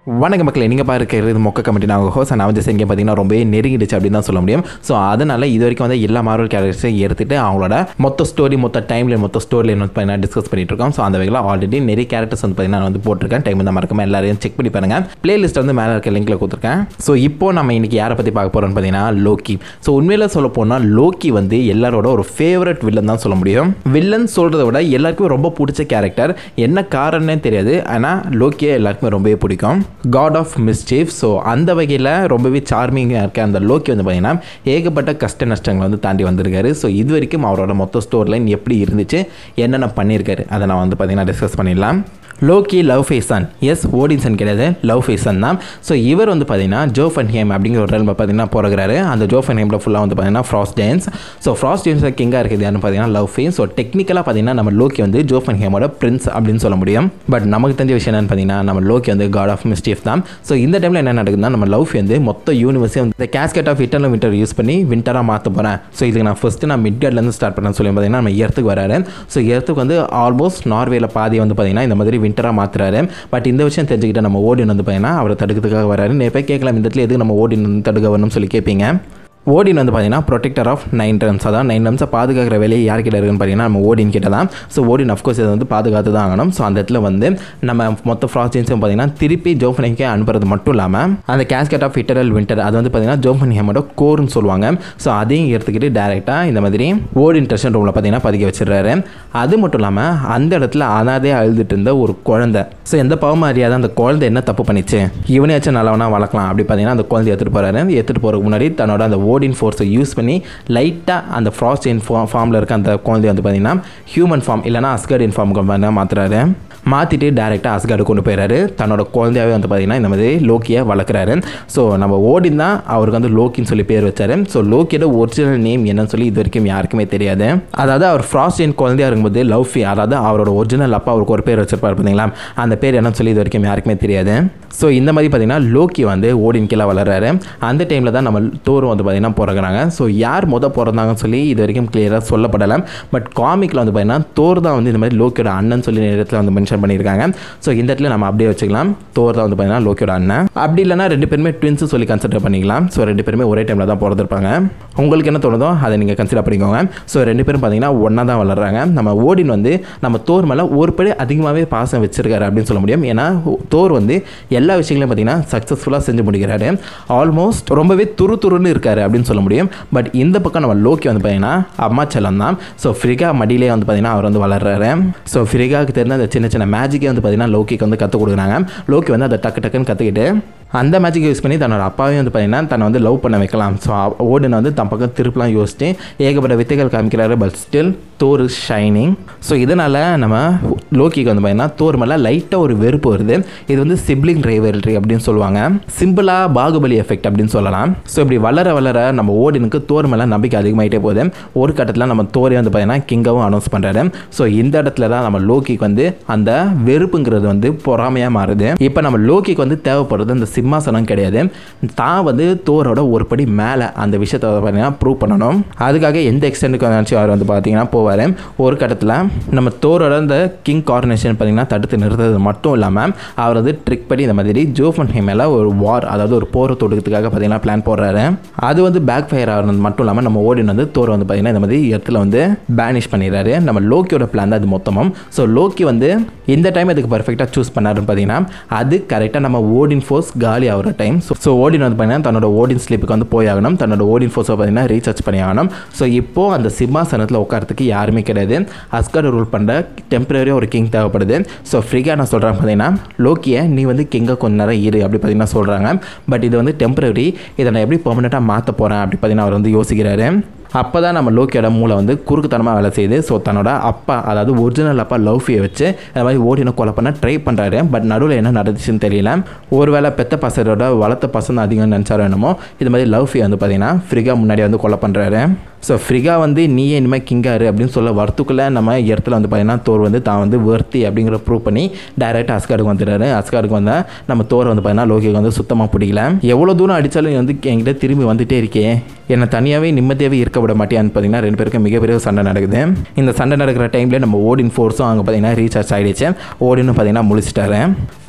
வணக்க மக்களே நீங்கள் பார்க்கிறது மொக்க கமிட்டி நான் ஹோஸ் நான் வந்து செஞ்சு பார்த்தீங்கன்னா ரொம்பவே நெருங்கிடுச்சு அப்படின்னு தான் சொல்ல முடியும் ஸோ அதனால் இது வரைக்கும் வந்து எல்லா மார்வல் கேரக்டர்ஸையும் எடுத்துட்டு அவங்களோட மொத்த ஸ்டோரி மொத்த டைமில் மொத்த ஸ்டோரியில் வந்து பார்த்தீங்கன்னா டிஸ்கஸ் பண்ணிட்டு இருக்கோம் ஸோ அந்த வகையில் ஆல்ரெடி நிறைய கேரக்டர்ஸ் வந்து பார்த்தீங்கன்னா நான் வந்து போட்டிருக்கேன் டைம் வந்து மறக்காம எல்லாரையும் செக் பண்ணி பாருங்க பிளேலிஸ்ட் வந்து மேலே இருக்க லிங்க்ல கொடுத்துருக்கேன் ஸோ இப்போ நம்ம இன்னைக்கு யாரை பற்றி பார்க்க போகிறோம்னு பார்த்தீங்கன்னா லோக்கி ஸோ உண்மையில சொல்ல போனால் லோக்கி வந்து எல்லாரோட ஒரு ஃபேவரட் வில்லன் தான் சொல்ல முடியும் வில்லன் சொல்கிறத விட எல்லாருக்குமே ரொம்ப பிடிச்ச கேரக்டர் என்ன காரணம்னே தெரியாது ஆனால் லோக்கியை எல்லாருக்குமே ரொம்பவே பிடிக்கும் காட் ஆஃப் மிஸ்சீஃப் ஸோ அந்த வகையில் ரொம்பவே சார்மிங்காக இருக்க அந்த லோக்கி வந்து பார்த்தீங்கன்னா ஏகப்பட்ட கஷ்ட நஷ்டங்களை வந்து தாண்டி வந்திருக்காரு ஸோ இது வரைக்கும் அவரோட மொத்த ஸ்டோர் லைன் எப்படி இருந்துச்சு என்னென்ன பண்ணியிருக்காரு அதை நான் வந்து பார்த்தீங்கன்னா டிஸ்கஸ் பண்ணிடலாம் Loki Laufeyson as Odinson கிடையாது லவ் ஃபேசன் தான் ஸோ இவர் வந்து பார்த்தீங்கன்னா ஜோஃபன் ஹேம் அப்படிங்கிற ஒரு ரெல்மை பார்த்தீங்கன்னா பிறகுறாரு அந்த ஜோஃபன் ஹேமில் ஃபுல்லாக வந்து பார்த்தீங்கன்னா ஃப்ராஸ்ட் டேன்ஸ் ஸோ ஃப்ராஸ்ட் டேன்ஸ் கிங்காக இருக்குது யாருன்னு பார்த்தீங்கன்னா லவ் ஃபேஸ் ஸோ டெக்னிக்கலாக பார்த்தீங்கன்னா நம்ம லோக்கி வந்து ஜோஃபன் ஹேமோட பிரின்ஸ் அப்படின்னு சொல்ல முடியும் பட் நமக்கு தெரிஞ்ச விஷயம் என்னன்னு பார்த்தீங்கன்னா நம்ம லோக்கி வந்து காட் ஆஃப் மிஸ்டீஃப் தான் ஸோ இந்த டைமில் என்ன நடக்குதுன்னா நம்ம லவ் வந்து மொத்த யூனிவர்ஸே வந்து இந்த casket of eternal winter use பண்ணி வின்டராக மாற்ற போகிறேன் ஸோ இதுக்கு நான் ஃபஸ்ட்டு நான் மிட்கட்லேருந்து ஸ்டார்ட் பண்ணேன் சொல்லி பார்த்தீங்கன்னா நம்ம எர்த்துக்கு வராரு ஸோ எர்த்துக்கு வந்து ஆல்மோஸ்ட் நார்வேல பாதி வந்து பார்த்தீங்கன்னா இந்த மாதிரி வின்டராக மாற்றுறாரு பட் இந்த விஷயம் தெரிஞ்சுக்கிட்ட நம்ம ஓடின் வந்து பார்த்தீங்கன்னா அவரை தடுக்கிறதுக்காக வராரு நிறைய பேர் கேட்கலாம் இந்த இடத்துல எதுக்கு நம்ம ஓடின் வந்து தடுக்க வரணும்னு சொல்லி கேட்பீங்க ஓடின் வந்து பார்த்தீங்கன்னா ப்ரொடெக்டர் ஆஃப் நைன் ரன்ஸ் அதான் நைன் ரன்ஸை பாதுகாக்கிற வேலையை யார்கிட்ட இருக்குன்னு பார்த்தீங்கன்னா நம்ம ஓடின் கிட்ட தான் ஸோ ஓடின் அஃப்கோர்ஸ் இதை வந்து பாதுகாத்து தான் ஆகணும் ஸோ அந்த இடத்துல வந்து நம்ம மொத்த ஃப்ராஸ்டின்ஸும் பார்த்தீங்கன்னா திருப்பி ஜோஃபனிக்கே அனுப்புறது மட்டும் இல்லாமல் அந்த கேஸ்கெட் ஆஃப் இட்டரல் வின்டர் அது வந்து பார்த்தீங்கன்னா ஜோஃபனிஹமோட கோர்னு சொல்லுவாங்க ஸோ அதையும் எடுத்துக்கிட்டு டேரெக்டாக இந்த மாதிரி ஓடின் டெஸ்டன் ரூமில் பார்த்தீங்கன்னா பதிக்க வச்சிடுறாரு அது மட்டும் இல்லாமல் அந்த இடத்துல அனாதே அழுதுட்டு இருந்த ஒரு குழந்தை ஸோ எந்த பாவமும் அறியாத அந்த குழந்தை என்ன தப்பு பண்ணிச்சு இவனையாச்சும் நல்லவனா வளர்க்கலாம் அப்படி பார்த்தீங்கன்னா அந்த குழந்தை எடுத்துகிட்டு போகிறாரு எடுத்துகிட்டு போகிறதுக்கு முன்னாடி தன்னோட அந்த ஓடின் ஃபோர்ஸை யூஸ் பண்ணி லைட்டாக அந்த ஃப்ராஸ்ட் இன் ஃபா ஃபார்மில் இருக்க அந்த குழந்தை வந்து பார்த்தீங்கன்னா ஹியூமன் ஃபார்ம் இல்லைனா அஸ்கர்ட் இன் ஃபார்முக்கு மாற்றுறாரு மாற்றிட்டு டேரெக்டாக அஸ்கார்டு கொண்டு போயிறாரு தன்னோட குழந்தையாவே வந்து பார்த்தீங்கன்னா இந்த மாதிரி லோக்கியை வளர்க்குறாரு ஸோ நம்ம ஓடின் தான் அவருக்கு வந்து லோக்கின்னு சொல்லி பேர் வச்சாரு ஸோ லோக்கியோட ஒரிஜினல் நேம் என்னன்னு சொல்லி இது வரைக்கும் யாருக்குமே தெரியாது அதாவது அவர் ஃப்ராஸ்ட் இன் குழந்தையா இருக்கும்போது லவ்ஃபி அதாவது அவரோட ஒரிஜினல் அப்பா அவருக்கு ஒரு பேர் வச்சிருப்பார் பார்த்தீங்களா அந்த பேர் என்னன்னு சொல்லி இது வரைக்கும் யாருக்குமே தெரியாது ஸோ இந்த மாதிரி பார்த்தீங்கன்னா லோக்கி வந்து ஓடின் கீழே வளர்றாரு அந்த டைமில் தான் நம்ம தோரும் வந்து பார்த்தீங்கன்னா பிறகுறாங்க ஸோ யார் முத பிறந்தாங்கன்னு சொல்லி இது வரைக்கும் கிளியராக சொல்லப்படலை பட் காமிக்கில் வந்து பார்த்தீங்கன்னா தோர் தான் வந்து இந்த மாதிரி லோக்கியோட அண்ணன் சொல்லி நேரத்தில் வந்து மென்ஷன் பண்ணியிருக்காங்க ஸோ இந்த இடத்துல நம்ம அப்படியே வச்சுக்கலாம் தோர் தான் வந்து பார்த்தீங்கன்னா லோக்கியோட அண்ணன் அப்படி இல்லைனா ரெண்டு பேருமே ட்வின்ஸ் சொல்லி கன்சிடர் பண்ணிக்கலாம் ஸோ ரெண்டு பேருமே ஒரே டைமில் தான் பிறந்திருப்பாங்க உங்களுக்கு என்ன தோணுதோ அதை நீங்கள் கன்சிடர் பண்ணிக்கோங்க ஸோ ரெண்டு பேரும் பார்த்தீங்கன்னா ஒன்றா தான் வளர்றாங்க நம்ம ஓடின் வந்து நம்ம தோர் மேலே ஒரு படி அதிகமாகவே பாசம் வச்சிருக்காரு அப்படின்னு சொல்ல முடியும் ஏன்னா தோர் வந்து எல்லா விஷயங்களையும் பார்த்தீங்கன்னா சக்ஸஸ்ஃபுல்லாக செஞ்சு முடிக்கிறாரு ஆல்மோஸ்ட் ரொம்பவே துரு துருன்னு இருக்காரு அப்படின்னு சொல்ல முடியும் பட் இந்த பக்கம் நம்ம லோக்கி வந்து பார்த்தீங்கன்னா அம்மா செல்லம் தான் ஸோ ஃப்ரிகா மடியிலே வந்து பார்த்தீங்கன்னா அவர் வந்து வளர்றாரு ஸோ ஃப்ரிகாவுக்கு தெரிஞ்ச அந்த சின்ன சின்ன மேஜிக்கே வந்து பார்த்தீங்கன்னா லோக்கிக்கு வந்து கற்றுக் கொடுக்குறாங்க லோக்கி வந்து அதை டக்கு டக்குன்னு கற்றுக்கிட்டு அந்த மேஜிக் யூஸ் பண்ணி தன்னோட அப்பாவையும் வந்து பார்த்தீங்கன்னா தன்னை வந்து லவ் பண்ண வைக்கலாம் ஸோ ஓடின வந்து தன் பக்கம் திருப்பலாம் யோசிச்சு ஏகப்பட்ட வித்தைகள் காமிக்கிறாரு but still Thor is shining so இதனால் நம்ம லோக்கிக்கு வந்து பார்த்தீங்கன்னா தோர் மேலே லைட்டாக ஒரு வெறுப்பு வருது இது வந்து சிப்ளிங் ரைவல்ரி அப்படின்னு சொல்லுவாங்க சிம்பிளாக பாகுபலி எஃபெக்ட் அப்படின்னு சொல்லலாம் ஸோ இப்படி வளர வளர நம்ம ஓடினுக்கு தோர் மேலே நம்பிக்கை அதிகமாகிட்டே போகுது ஒரு கட்டத்தில் நம்ம தோரை வந்து பார்த்தீங்கன்னா கிங்காவும் அனௌன்ஸ் பண்ணுறாரு ஸோ இந்த இடத்துல தான் நம்ம லோக்கிக்கு வந்து அந்த வெறுப்புங்கிறது வந்து பொறாமையாக மாறுது இப்போ நம்ம லோக்கிக்கு வந்து தேவைப்படுறது அந்த சிம்மாசனம் கிடையாது தான் வந்து தோரோட ஒரு படி மேலே அந்த விஷயத்தை பார்த்தீங்கன்னா ப்ரூவ் பண்ணணும் அதுக்காக எந்த எக்ஸ்டெண்டுக்கு நினச்சி அவர் வந்து பார்த்தீங்கன்னா போவார் ஒரு கட்டத்தில் நம்ம தோரோட இந்த கிங் கார்னேஷன் பார்த்தீங்கன்னா தடுத்து நிறுத்தது மட்டும் இல்லாமல் அவர் வந்து ட்ரிக் பண்ணி இந்த மாதிரி ஜோஃபன் ஹே மேலே ஒரு வார் அதாவது ஒரு போரை தொடுக்கிறதுக்காக பார்த்தீங்கன்னா பிளான் போடுறாரு அது வந்து பேக் ஃபயர் ஆகிறது மட்டும் இல்லாமல் நம்ம ஓடின் வந்து தோரை வந்து பார்த்தீங்கன்னா இந்த மாதிரி இடத்துல வந்து பேனிஷ் பண்ணிடுறாரு நம்ம லோக்கியோட பிளான் தான் அது மொத்தமும் ஸோ லோக்கி வந்து இந்த டைம் இதுக்கு பர்ஃபெக்டாக சூஸ் பண்ணாருன்னு பார்த்தீங்கன்னா அது கரெக்டாக நம்ம ஓடின் ஃபோர்ஸ் காலி ஆகிற டைம் ஸோ ஸோ ஓடின் வந்து பார்த்தீங்கன்னா தன்னோட ஓடின் ஸ்லிப்புக்கு வந்து போய் ஆகணும் தன்னோட ஓடின் ஃபோர்ஸை பார்த்தீங்கன்னா ரீசார்ஜ் பண்ணி ஆகணும் ஸோ இப்போது அந்த சிம்மாசனத்தில் உட்காரத்துக்கு யாருமே கிடையாது அஸ்கர் ரூல் பண்ணுற டெம்பரரியாக ஒரு கிங் தேவைப்படுது ஸோ ஃப்ரீகாக நான் சொல்கிறேன் பார்த்தீங்கன்னா லோக்கியை நீ வந்து கிங்காக கொஞ்ச நேரம் இரு அப்படி பார்த்தீங்கன்னா சொல்கிறாங்க பட் இது வந்து டெம்பரரி இதை நான் எப்படி பெர்மனெண்ட்டாக மாற்ற போகிறேன் அப்படி பார்த்தீங்கன்னா அவர் வந்து யோசிக்கிறாரு அப்போ தான் நம்ம லோக்கியோட மூளை வந்து குறுக்குத்தனமாக வேலை செய்யுது ஸோ தன்னோட அப்பா அதாவது ஒரிஜினல் அப்பா லவ்ஃபியை வச்சு அந்த மாதிரி ஓடின கொலை பண்ண ட்ரை பண்ணுறாரு பட் நடுவில் என்ன நடந்துச்சுன்னு தெரியல ஒருவேளை பெத்த பசங்களோட வளர்த்த பசங்க அதிகம் நினச்சாரோ என்னமோ இது மாதிரி லவ்ஃபி வந்து பார்த்தீங்கன்னா ஃப்ரிகா முன்னாடி வந்து கொலை பண்ணுறாரு ஸோ ஃப்ரிகா வந்து நீயே இனிமேல் கிங்காரு அப்படின்னு சொல்ல வரத்துக்குள்ளே நம்ம இடத்துல வந்து பார்த்தீங்கன்னா தோர் வந்து தான் வந்து வர்த்தி அப்படிங்கிற ப்ரூவ் பண்ணி டைரெக்டாக அஸ்காருக்கு வந்துடுறாரு அஸ்காருக்கு வந்தால் நம்ம தோரை வந்து பார்த்தீங்கன்னா லோகிக்கு வந்து சுத்தமாக பிடிக்கல எவ்வளோ தூரம் அடித்தாலும் நீ வந்து என்கிட்ட திரும்பி வந்துட்டே இருக்கே என்னை தனியாகவே நிம்மதியாகவே இருக்க விட மாட்டேன்னு பார்த்தீங்கன்னா ரெண்டு பேருக்கும் மிகப்பெரிய ஒரு சண்டை நடக்குது இந்த சண்டை நடக்கிற டைமில் நம்ம ஓடின் ஃபோர்ஸும் அங்கே பார்த்தீங்கன்னா ரீசார்ஜ் ஆகிடுச்சு ஓடின்னு பார்த்தீங்கன்னா முழிச்சிட்டாரு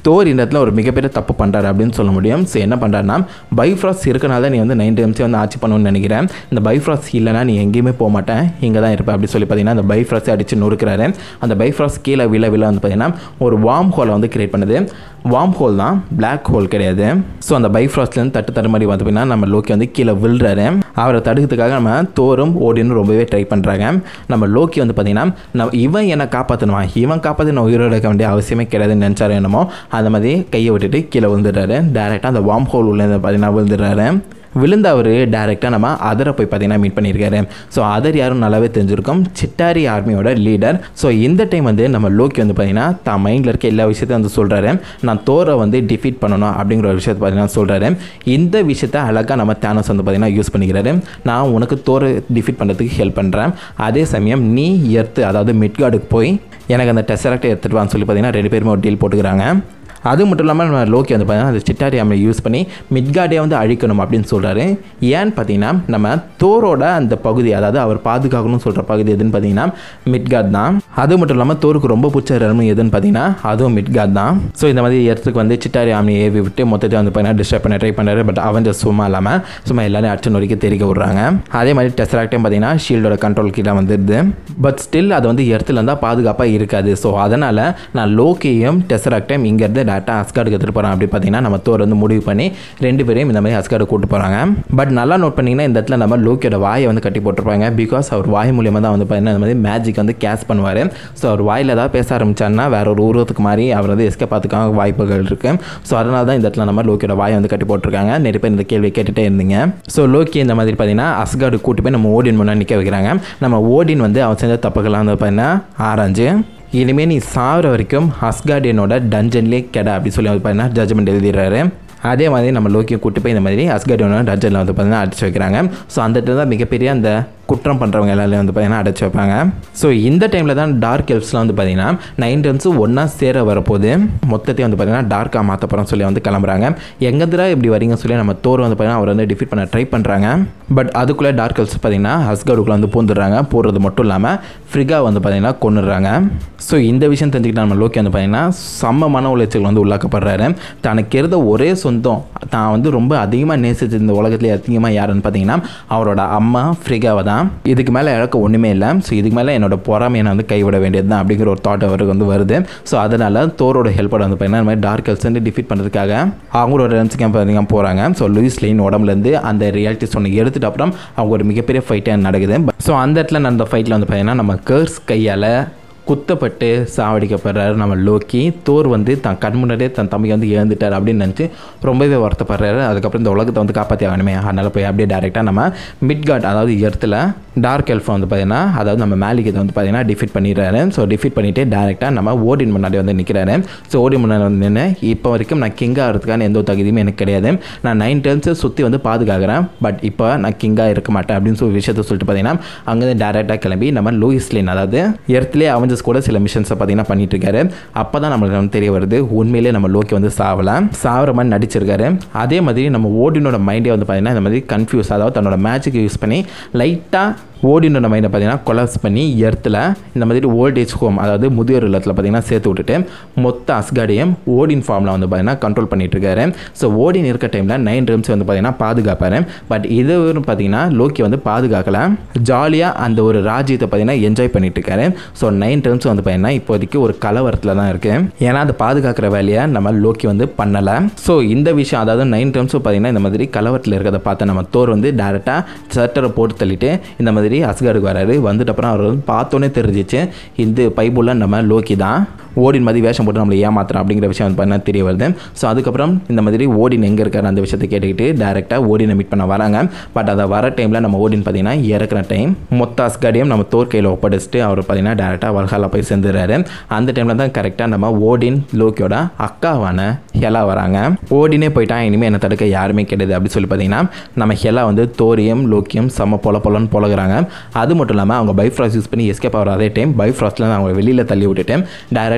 தோர் இந்த இடத்துல ஒரு மிகப்பெரிய தப்பு பண்ணுறாரு அப்படின்னு சொல்ல முடியும் ஸோ என்ன பண்ணுறாருன்னா பைஃப்ராஸ் இருக்கனால தான் நீ வந்து நைன் டைம்ஸே வந்து ஆட்சி பண்ணணும்னு நினைக்கிறேன் இந்த பைஃப்ராஸ் இல்லைனா நீ எங்கேயுமே போக மாட்டேன் இங்கே தான் இருப்பேன் அப்படி சொல்லி பார்த்தீங்கன்னா அந்த பைஃப்ராஸை அடித்து நொறுக்கிறாரு அந்த பைஃப்ராஸ் கீழே விழ விழ வந்து பார்த்தீங்கன்னா ஒரு வார்ம் ஹோலை வந்து கிரியேட் பண்ணுது வார்ம் ஹோல் தான் பிளாக் ஹோல் கிடையாது ஸோ அந்த பைஃப்ராஸ்ட்லேருந்து தட்டு தட்டு மாதிரி வந்து பார்த்தீங்கன்னா நம்ம லோக்கி வந்து கீழே விழுறாரு அவரை தடுக்கிறதுக்காக நம்ம தோறும் ஓடின்னு ரொம்பவே ட்ரை பண்ணுறாங்க நம்ம லோக்கி வந்து பார்த்தீங்கன்னா நம்ம இவன் என்னை காப்பாற்றணுமா இவன் காப்பாற்றி நான் உயிரோட இருக்க வேண்டிய அவசியமே கிடையாதுன்னு நினச்சாரு என்னமோ அந்த மாதிரி கையை விட்டுட்டு கீழே விழுந்துடுறாரு டேரெக்டாக அந்த வார்ம் ஹோல் உள்ள பார்த்தீங்கன்னா விழுந்துடுறாரு விழுந்த அவர் டேரெக்டாக நம்ம அதரை போய் பார்த்தீங்கன்னா மீட் பண்ணியிருக்காரு ஸோ அதர் யாரும் நல்லாவே தெரிஞ்சிருக்கும் சிட்டாரி ஆர்மியோட லீடர் ஸோ இந்த டைம் வந்து நம்ம லோக்கி வந்து பார்த்தீங்கன்னா தான் மைண்டில் இருக்க எல்லா விஷயத்தையும் வந்து சொல்கிறாரு நான் தோரை வந்து டிஃபீட் பண்ணணும் அப்படிங்கிற ஒரு விஷயத்தை பார்த்தீங்கன்னா சொல்கிறாரு இந்த விஷயத்த அழகாக நம்ம தேனஸ் வந்து பார்த்தீங்கன்னா யூஸ் பண்ணிக்கிறாரு நான் உனக்கு தோரை டிஃபீட் பண்ணுறதுக்கு ஹெல்ப் பண்ணுறேன் அதே சமயம் நீ எர்த்து அதாவது மிட்கார்டுக்கு போய் எனக்கு அந்த டெசராக்டை எடுத்துகிட்டு வான்னு சொல்லி பார்த்தீங்கன்னா ரெண்டு பேருமே ஒரு டீல் போட்டுக்கிறாங்க அது மட்டும் இல்லாமல் நம்ம லோக்கி வந்து பார்த்தீங்கன்னா அந்த சிட்டாரி அம்மை யூஸ் பண்ணி மிட்கார்டே வந்து அழிக்கணும் அப்படின்னு சொல்கிறாரு ஏன்னு பார்த்தீங்கன்னா நம்ம தோரோட அந்த பகுதி அதாவது அவர் பாதுகாக்கணும்னு சொல்கிற பகுதி எதுன்னு பார்த்தீங்கன்னா மிட்கார்ட் தான் அது மட்டும் இல்லாமல் தோருக்கு ரொம்ப பிடிச்ச ரன்மு எதுன்னு பார்த்தீங்கன்னா அதுவும் மிட்கார்ட் தான் ஸோ இந்த மாதிரி இடத்துக்கு வந்து சிட்டாரி ஆமி ஏவி விட்டு மொத்தத்தை வந்து பார்த்தீங்கன்னா டிஸ்டர்ப் பண்ண ட்ரை பண்ணுறாரு பட் அவன் just சும்மா இல்லாமல் சும்மா எல்லாரும் அடிச்சு நொறிக்க தெரிவிக்க விட்றாங்க அதே மாதிரி டெஸ்ராக்டையும் பார்த்தீங்கன்னா ஷீல்டோட கண்ட்ரோல் கீழே வந்துடுது பட் ஸ்டில் அது வந்து இடத்துல இருந்தால் பாதுகாப்பாக இருக்காது ஸோ அதனால் நான் லோக்கியும் டெஸ்ராக்டையும் இங்கேருந்து டேரெக்டாக அஸ்கார்டுக்கு எடுத்துகிட்டு போகிறேன் அப்படி பார்த்தீங்கன்னா நம்ம தோர் வந்து முடிவு பண்ணி ரெண்டு பேரையும் இந்த மாதிரி அஸ்கார்டு கூட்டு போகிறாங்க பட் நல்லா நோட் பண்ணிங்கன்னா இந்த இடத்துல நம்ம லோக்கியோட வாயை வந்து கட்டி போட்டிருப்பாங்க பிகாஸ் அவர் வாய் மூலியமாக தான் வந்து பார்த்தீங்கன்னா இந்த மாதிரி மேஜிக் வந்து கேட்ச் பண்ணுவார் ஸோ அவர் வாயில் ஏதாவது பேச ஆரம்பிச்சாருன்னா வேற ஒரு உருவத்துக்கு மாதிரி அவர் வந்து எஸ்கே பார்த்துக்காக வாய்ப்புகள் இருக்குது ஸோ அதனால தான் இந்த இடத்துல நம்ம லோக்கியோட வாயை வந்து கட்டி போட்டிருக்காங்க நிறைய பேர் இந்த கேள்வி கேட்டுகிட்டே இருந்தீங்க ஸோ லோக்கி இந்த மாதிரி பார்த்தீங்கன்னா அஸ்கார்டு கூட்டு போய் நம்ம ஓடின் முன்னாடி நிற்க வைக்கிறாங்க நம்ம ஓடின் வந்து அவன் செஞ்ச தப்புக்கெல்லாம் வந்து பார்த்தீங்கன்னா ஆராய்ஞ்சு இனிமேல் நீ சாகிற வரைக்கும் அஸ்கார்டியனோட டஞ்சன்லேயே கெட அப்படி சொல்லி வந்து பார்த்தீங்கன்னா ஜட்ஜ்மெண்ட் எழுதிடுறாரு அதே மாதிரி நம்ம லோக்கியை கூட்டு போய் இந்த மாதிரி அஸ்கார்டியனோட டஞ்சனில் வந்து பார்த்தீங்கன்னா அடிச்சு வைக்கிறாங்க ஸோ அந்த இடத்துல தான் மிகப்பெரிய அந்த குற்றம் பண்ணுறவங்க எல்லாரையும் வந்து பார்த்தீங்கன்னா அடைச்சி வைப்பாங்க ஸோ இந்த டைமில் தான் டார்க் எல்ஃப்ஸ்லாம் வந்து பார்த்தீங்கன்னா நைன் டென்ஸும் ஒன்றா சேர வரப்போது மொத்தத்தையும் வந்து பார்த்தீங்கன்னா டார்க்காக மாற்ற போகிறோம் சொல்லி வந்து கிளம்புறாங்க எங்கேருந்துடா இப்படி வரீங்கன்னு சொல்லி நம்ம தோர் வந்து பார்த்தீங்கன்னா அவர் வந்து டிஃபீட் பண்ண ட்ரை பண்ணுறாங்க பட் அதுக்குள்ளே டார்க் எல்ஃப்ஸ் பார்த்தீங்கன்னா ஹஸ்கார்டுக்குள்ளே வந்து பூந்துடுறாங்க போடுறது மட்டும் இல்லாமல் ஃப்ரிகா வந்து பார்த்தீங்கன்னா கொண்டுடுறாங்க ஸோ இந்த விஷயம் தெரிஞ்சுக்கிட்டு நம்ம லோக்கி வந்து பார்த்தீங்கன்னா செம்ம மன உளைச்சல் வந்து உள்ளாக்கப்படுறாரு தனக்கு இருந்த ஒரே சொந்தம் தான் வந்து ரொம்ப அதிகமாக நேசிச்சு இந்த உலகத்துல அதிகமாக யாருன்னு பார்த்தீங்கன்னா அவரோட அம்மா ஃப்ரிகாவை தான் இதுக்கு மேலே இழக்க ஒன்றுமே இல்லை ஸோ இதுக்கு மேலே என்னோட பொறாமையை நான் வந்து கைவிட வேண்டியது தான் அப்படிங்கிற ஒரு தாட் அவருக்கு வந்து வருது ஸோ அதனால் தோரோட ஹெல்ப்போட வந்து பார்த்தீங்கன்னா இந்த மாதிரி டார்க் ஹெல்ஸ் வந்து டிஃபீட் பண்ணுறதுக்காக அவங்களோட ரன்ஸ் கேம்ப் பார்த்தீங்கன்னா போகிறாங்க ஸோ லூயிஸ் லைன் உடம்புலேருந்து அந்த ரியாலிட்டி சொன்ன எடுத்துட்டு அப்புறம் அவங்க ஒரு மிகப்பெரிய ஃபைட்டே நடக்குது ஸோ அந்த இடத்துல நடந்த ஃபைட்டில் வந்து பார்த்தீங்கன்னா நம்ம கர்ஸ் கையால் குத்தப்பட்டு சாவடிக்கப்படுறாரு நம்ம லோக்கி தோர் வந்து தன் கண் முன்னாடியே தன் தம்பி வந்து இழந்துட்டார் அப்படின்னு நினச்சி ரொம்பவே வருத்தப்படுறாரு அதுக்கப்புறம் இந்த உலகத்தை வந்து காப்பாற்றி ஆகணுமே அதனால் போய் அப்படியே டேரெக்டாக நம்ம மிட்காட் அதாவது இடத்துல டார்க் எல்ஃபை வந்து பார்த்தீங்கன்னா அதாவது நம்ம மேலிகத்தை வந்து பார்த்தீங்கன்னா டிஃபீட் பண்ணிடுறாரு ஸோ டிஃபீட் பண்ணிவிட்டு டேரெக்டாக நம்ம ஓடின் முன்னாடி வந்து நிற்கிறாரு ஸோ ஓடின் முன்னாடி வந்து நின்று இப்போ வரைக்கும் நான் கிங்காக இருக்கிறதுக்கான எந்த ஒரு தகுதியுமே எனக்கு கிடையாது நான் நைன் டேர்ம்ஸை சுற்றி வந்து பாதுகாக்கிறேன் பட் இப்போ நான் கிங்காக இருக்க மாட்டேன் அப்படின்னு சொல்லி விஷயத்த சொல்லிட்டு பார்த்தீங்கன்னா அங்கேருந்து டேரெக்டாக கிளம்பி நம்ம லூயிஸ் லைன் அதாவது எர்த்லேயே அவஞ்சஸ் கூட சில மிஷன்ஸை பார்த்தீங்கன்னா பண்ணிட்டு இருக்காரு அப்போ தான் நம்மளுக்கு வந்து தெரிய வருது உண்மையிலே நம்ம லோக்கி வந்து சாவலாம் சாவற மாதிரி நடிச்சிருக்காரு அதே மாதிரி நம்ம ஓடினோட மைண்டே வந்து பார்த்தீங்கன்னா இந்த மாதிரி கன்ஃபியூஸ் அதாவது தன்னோட மேஜிக் யூஸ் பண்ணி லைட்டாக ஓடினோட மைண்டை பார்த்தீங்கன்னா கொலாப்ஸ் பண்ணி எர்த்தில் இந்த மாதிரி ஓல்டேஜ் ஹோம் அதாவது முதியோர் இல்லத்தில் பார்த்தீங்கன்னா சேர்த்து விட்டுட்டு மொத்த அஸ்காடியம் ஓடின் ஃபார்மில் வந்து பார்த்தீங்கன்னா கண்ட்ரோல் பண்ணிட்டு இருக்காரு ஸோ ஓடின் இருக்க டைமில் நைன் ட்ரிம்ஸ் வந்து பார்த்தீங்கன்னா பாதுகாப்பாரு பட் இது பார்த்தீங்கன்னா லோக்கி வந்து பாதுகாக்கல ஜாலியாக அந்த ஒரு ராஜ்யத்தை பார்த்தீங்கன்னா என்ஜாய் பண்ணிட்டு இருக்காரு ஸோ நைன் ட்ரிம்ஸ் வந்து பார்த்தீங்கன்னா இப்போதைக்கு ஒரு கலவரத்தில் தான் இருக்கு ஏன்னா அதை பாதுகாக்கிற வேலையை நம்ம லோக்கி வந்து பண்ணலை ஸோ இந்த விஷயம் அதாவது நைன் ட்ரிம்ஸும் பார்த்தீங்கன்னா இந்த மாதிரி கலவரத்தில் இருக்கிறத பார்த்து நம்ம தோர் வந்து டேரெக்டாக சட்டரை போட்டு தள்ளிட்டு இந்த மாதிரி அஸ்காருக்கு வராரு வந்துட்டு அப்புறம் அவர் வந்து பார்த்தோன்னே தெரிஞ்சிச்சு இந்த பைபுள்ள நம்ம லோக்கி தான் ஓடின் மாதிரி வேஷம் போட்டு நம்மளை ஏமாத்துறோம் அப்படிங்கிற விஷயம் வந்து பார்த்தீங்கன்னா தெரிய வருது ஸோ அதுக்கப்புறம் இந்த மாதிரி ஓடின் எங்கே இருக்காரு அந்த விஷயத்தை கேட்டுக்கிட்டு டேரெக்டாக ஓடினை மீட் பண்ண வராங்க பட் அதை வர டைமில் நம்ம ஓடின் பார்த்தீங்கன்னா இறக்குற டைம் மொத்த அஸ்காடியும் நம்ம தோர் கையில் ஒப்படைச்சிட்டு அவர் பார்த்தீங்கன்னா டேரெக்டாக வல்ஹாலா போய் சேர்ந்துடுறாரு அந்த டைமில் தான் கரெக்டாக நம்ம ஓடின் லோக்கியோட அக்காவான ஹெலா வராங்க ஓடினே போயிட்டா இனிமேல் என்ன தடுக்க யாருமே கிடையாது அப்படின்னு சொல்லி பார்த்தீங்கன்னா நம்ம ஹெலா வந்து தோரியம் லோக்கியம் செம்ம பொல பொலன்னு பொலகுறாங்க அது மட்டும் இல்லாமல் அவங்க பைஃப்ராஸ் யூஸ் பண்ணி எஸ்கேப் ஆகிற அதே டைம் பைஃப்ராஸ்ட்ல அவங்க வெளியில் தள்ளி விட்டுட்டு டேரெக்டாக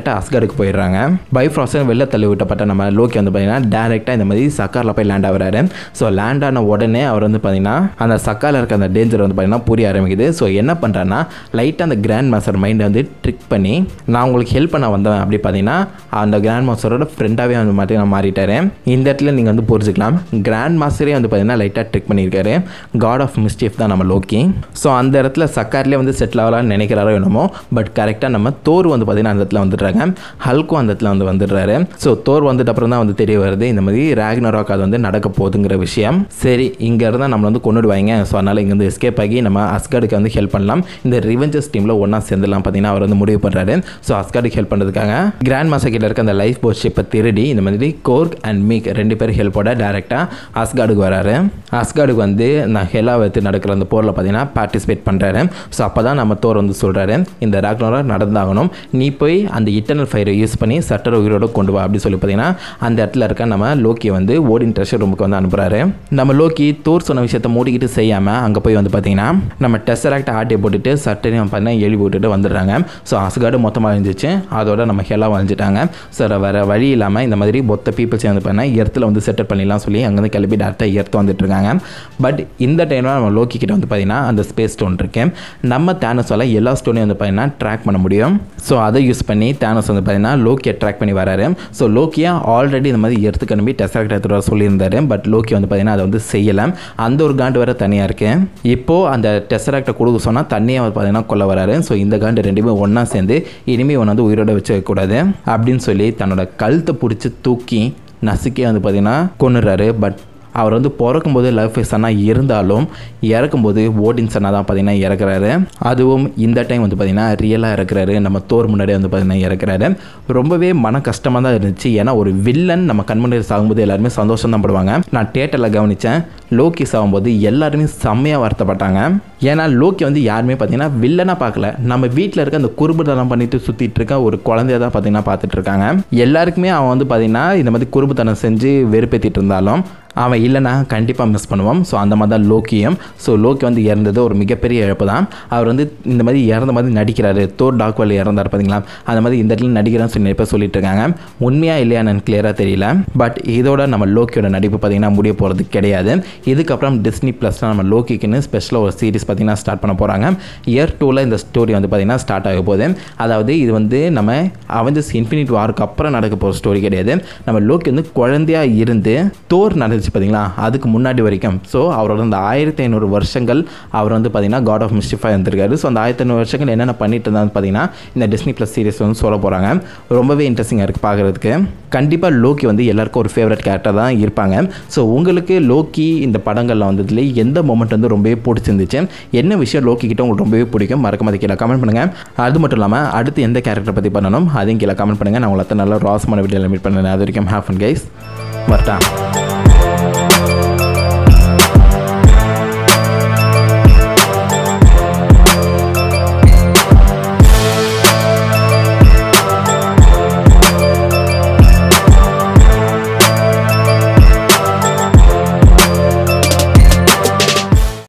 டேரெக்டாக அஸ்கார்டுக்கு போயிடுறாங்க பைஃப்ராஸ்டன் வெளில தள்ளி விட்டப்பட்ட நம்ம லோக்கி வந்து பார்த்தீங்கன்னா டேரெக்டாக இந்த மாதிரி சக்காரில் போய் லேண்ட் ஆகிறாரு ஸோ லேண்ட் ஆன உடனே அவர் வந்து பார்த்தீங்கன்னா அந்த சக்காரில் இருக்க அந்த டேஞ்சர் வந்து பார்த்தீங்கன்னா புரிய ஆரம்பிக்குது ஸோ என்ன பண்ணுறான்னா லைட்டாக அந்த கிராண்ட் மாஸ்டர் மைண்டை வந்து ட்ரிக் பண்ணி நான் உங்களுக்கு ஹெல்ப் பண்ண வந்தேன் அப்படி பார்த்தீங்கன்னா அந்த கிராண்ட் மாஸ்டரோட ஃப்ரெண்டாகவே வந்து பார்த்தீங்கன்னா மாறிட்டாரு இந்த இடத்துல நீங்கள் வந்து புரிஞ்சுக்கலாம் கிராண்ட் மாஸ்டரே வந்து பார்த்தீங்கன்னா லைட்டாக ட்ரிக் பண்ணியிருக்காரு காட் ஆஃப் மிஸ்டேஃப் தான் நம்ம லோக்கி ஸோ அந்த இடத்துல சக்கார்லேயே வந்து செட்டில் ஆகலாம்னு நினைக்கிறாரோ என்னமோ பட் கரெக்டாக நம்ம தோர் வந்து பார்த்தீங்கன்னா அந்த இடத்துல வந்துடுறாங்க ஹல்க்கும் அந்த இடத்துல வந்து வந்துடுறாரு ஸோ தோர் வந்துட்டு அப்புறம் தான் வந்து தெரிய வருது இந்த மாதிரி ரேக்னராக் அது வந்து நடக்க போகுதுங்கிற விஷயம் சரி இங்கே இருந்தால் நம்மளை வந்து கொண்டுடுவாங்க ஸோ அதனால் இங்கேருந்து எஸ்கேப் ஆகி நம்ம அஸ்கார்டுக்கு வந்து ஹெல்ப் பண்ணலாம் இந்த ரிவெஞ்சஸ் டீமில் ஒன்றா சேர்ந்துலாம் பார்த்தீங்கன்னா அவர் வந்து முடிவு பண்ணுறாரு ஸோ அஸ்கார்டுக்கு ஹெல்ப் பண்ணுறதுக்காக கிராண்ட் மாஸ்டர் கிட்ட இருக்க அந்த லைஃப் போட் ஷிப்பை திருடி இந்த மாதிரி கோர்க் அண்ட் மீக் ரெண்டு பேர் ஹெல்ப்போட டேரெக்டாக அஸ்கார்டுக்கு வராரு அஸ்கார்டுக்கு வந்து நான் ஹெலா வைத்து நடக்கிற அந்த போரில் பார்த்தீங்கன்னா பார்ட்டிசிபேட் பண்ணுறாரு ஸோ அப்போ தான் நம்ம தோர் வந்து சொல்கிறாரு இந்த ராக்னோரா நடந்தாகணும் நீ போய் அந்த இட்டர்னல் ஃபயரை யூஸ் பண்ணி சட்டர் உயிரோட கொண்டு வா அப்படி சொல்லி பார்த்தீங்கன்னா அந்த இடத்துல இருக்க நம்ம லோக்கியை வந்து ஓடின் ட்ரெஷர் ரூமுக்கு வந்து அனுப்புகிறாரு நம்ம லோக்கி தோர் சொன்ன விஷயத்தை மூடிக்கிட்டு செய்யாமல் அங்கே போய் வந்து பார்த்தீங்கன்னா நம்ம டெஸ்டராக்ட் ஆட்டை போட்டுட்டு சட்டையும் பார்த்தீங்கன்னா எழுதி போட்டுட்டு வந்துடுறாங்க ஸோ அசுகாடு மொத்தமாக அழிஞ்சிச்சு அதோட நம்ம ஹெலாக வளைஞ்சிட்டாங்க ஸோ வேறு வழி இல்லாமல் இந்த மாதிரி மொத்த பீப்புள்ஸ் வந்து பார்த்தீங்கன்னா எர்த்தில் வந்து செட்டில் பண்ணிடலாம் சொல்லி அங்கேருந்து கிளம்பி டேரெக்டாக எர்த்து வந்துட்டு இருக்காங்க பட் இந்த டைமில் நம்ம லோக்கி கிட்ட வந்து பார்த்தீங்கன்னா அந்த ஸ்பேஸ் ஸ்டோன் இருக்கு நம்ம தேனஸால் எல்லா ஸ்டோனையும் வந்து பார்த்தீங்கன்னா ட்ராக் பண்ண முடியும் ஸோ அதை யூஸ் பண்ணி தேனஸ் வந்து பார்த்தீங்கன்னா லோக்கியை ட்ராக் பண்ணி வராரு ஸோ லோக்கியா ஆல்ரெடி இந்த மாதிரி எடுத்து கிளம்பி டெஸ்டாக்ட் எடுத்துகிட்டு வர சொல்லியிருந்தாரு பட் லோக்கி வந்து பார்த்தீங்கன்னா அதை வந்து செய்யலை அந்த ஒரு காண்டு வேறு தனியாக இருக்கு இப்போது அந்த டெஸ்டாக்டை கொடுக்க சொன்னால் தண்ணியை வந்து பார்த்தீங்கன்னா கொல்ல வராரு ஸோ இந்த காண்டு ரெண்டுமே ஒன்றா சேர்ந்து இனிமேல் ஒன்று வந்து உயிரோட வச்சு வைக்கக்கூடாது அப்படின்னு சொல்லி தன்னோட கழுத்தை பிடிச்சி தூக்கி நசுக்கி வந்து பார்த்தீங்கன்னா கொண்டுறாரு பட் அவர் வந்து பிறக்கும்போது லவ் ஃபேஸனாக இருந்தாலும் இறக்கும்போது ஓடின் சன்னா தான் பார்த்தீங்கன்னா இறக்குறாரு அதுவும் இந்த டைம் வந்து பார்த்தீங்கன்னா ரியலாக இறக்குறாரு நம்ம தோர் முன்னாடி வந்து பார்த்தீங்கன்னா இறக்குறாரு ரொம்பவே மன கஷ்டமாக தான் இருந்துச்சு ஏன்னா ஒரு வில்லன் நம்ம கண் முன்னாடி சாகும்போது எல்லாருமே சந்தோஷம் தான் படுவாங்க நான் தேட்டரில் கவனித்தேன் லோக்கி சாகும்போது எல்லாருமே செம்மையாக வருத்தப்பட்டாங்க ஏன்னா லோக்கி வந்து யாருமே பார்த்தீங்கன்னா வில்லனாக பார்க்கல நம்ம வீட்டில் இருக்க அந்த குறும்புத்தனம் பண்ணிட்டு சுற்றிட்டு இருக்க ஒரு குழந்தைய தான் பார்த்தீங்கன்னா பார்த்துட்டு இருக்காங்க எல்லாருக்குமே அவன் வந்து பார்த்தீங்கன்னா இந்த மாதிரி குறும்புத்தனம் செஞ்சு வெறுப்பேற்றிட்டு இருந்தாலும் அவன் இல்லைனா கண்டிப்பாக மிஸ் பண்ணுவான் ஸோ அந்த மாதிரி தான் லோக்கியும் ஸோ லோக்கி வந்து இறந்தது ஒரு மிகப்பெரிய இழப்பு தான் அவர் வந்து இந்த மாதிரி இறந்த மாதிரி நடிக்கிறாரு தோர் டாக்வல் இறந்தார் பார்த்தீங்களா அந்த மாதிரி இந்த இடத்துல நடிக்கிறான்னு சொல்லி நிறைய பேர் சொல்லிட்டு இருக்காங்க உண்மையாக இல்லையா எனக்கு கிளியராக தெரியல பட் இதோட நம்ம லோக்கியோட நடிப்பு பார்த்தீங்கன்னா முடிய போகிறது கிடையாது இதுக்கப்புறம் டிஸ்னி ப்ளஸில் நம்ம லோக்கிக்குன்னு ஸ்பெஷலாக ஒரு சீரிஸ் பார்த்தீங்கன்னா ஸ்டார்ட் பண்ண போகிறாங்க இயர் டூவில் இந்த ஸ்டோரி வந்து பார்த்தீங்கன்னா ஸ்டார்ட் ஆக போகுது அதாவது இது வந்து நம்ம அவஞ்சஸ் இன்ஃபினிட் வாருக்கு அப்புறம் நடக்க போகிற ஸ்டோரி கிடையாது நம்ம லோக்கி வந்து குழந்தையாக இருந்து தோர் நடந்துச்சு பார்த்தீங்களா அதுக்கு முன்னாடி வரைக்கும் ஸோ அவரோட அந்த ஆயிரத்தி ஐநூறு வருஷங்கள் அவர் வந்து பார்த்தீங்கன்னா காட் ஆஃப் மிஸ்டிஃபாக இருந்திருக்காரு ஸோ அந்த ஆயிரத்தி ஐநூறு வருஷங்கள் என்னென்ன பண்ணிட்டு இருந்தான்னு பார்த்தீங்கன்னா இந்த டிஸ்னி ப்ளஸ் சீரிஸ் வந்து சொல்ல போகிறாங்க ரொம்பவே இன்ட்ரெஸ்டிங்காக இருக்குது பார்க்குறதுக்கு கண்டிப்பாக லோக்கி வந்து எல்லாருக்கும் ஒரு ஃபேவரட் கேரக்டர் தான் இருப்பாங்க ஸோ உங்களுக்கு லோக்கி இந்த படங்களில் வந்ததுல எந்த மூமெண்ட் வந்து ரொம்பவே பிடிச்சிருந்துச்சு என்ன விஷயம் லோக்கி கிட்ட உங்களுக்கு ரொம்பவே பிடிக்கும் மறக்காம அதை கீழே கமெண்ட் பண்ணுங்கள் அது மட்டும் இல்லாமல் அடுத்து எந்த கேரக்டர் பற்றி பண்ணணும் அதையும் கீழே கமெண்ட் பண்ணுங்கள் நான் உங்களை நல்ல ராசமான வீடியோவில் மீட் பண்ணேன் அது வரைக்கும் ஹேஃப் அண்ட் கைஸ் வரட்டா